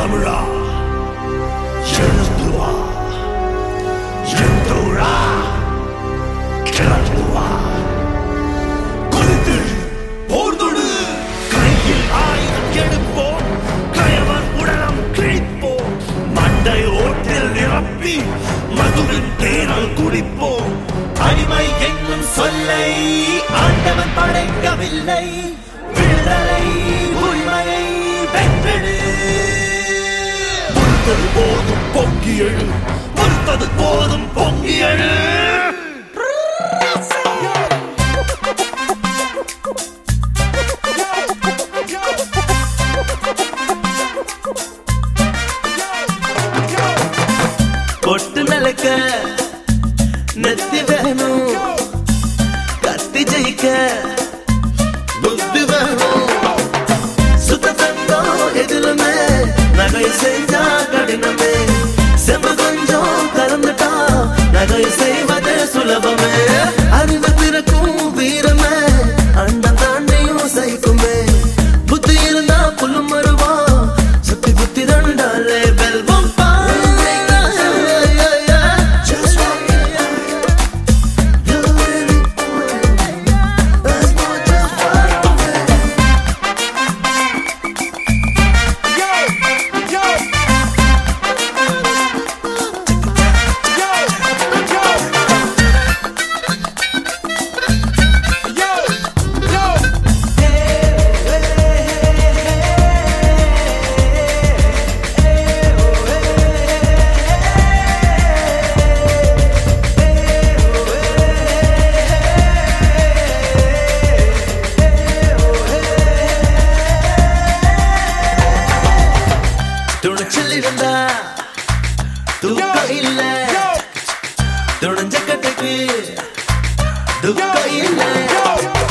தமிழா எழுந்து வா என் தோழா கிளம்பு வா கொதித்து போர்தொடு கையில் ஆயுதம் எடுப்போம் கயவன் உடலம் கிழிப்போம் மண்டை ஓட்டில் நிரப்பி மதுவின் தேனல் குடிப்போம் அடிமை என்னும் சொல்லை ஆண்டவன் படைக்கவில்லை விடுதலை உரிமையை வென்றெடு பொறுத்தது போதும் பொங்கி எழு பொறுத்தது போதும் பொங்கி எழு பொட்டு நலக்க நெத்தி வேணும் கத்தி ஜெயிக்க புத்தி வேணும் சுத்த தங்கம் எதிலுமே நகை செஞ்சா கடினமே செம்பு கொஞ்சம் கலந்துட்டா நகை செய்வது சுலபமே அறிவு திறக்கும் வீரமே அண்டம் தாண்டியும் சைக்குமே புத்தி இருந்தா புல்லும் மருவா சுத்தி புத்தி ரெண்டாலே வெல்வம் பா Just walk துணிச்சல் இருந்தா தூக்கம் இல்ல துணிஞ்ச கட்டுக்கு துக்கம் இல்ல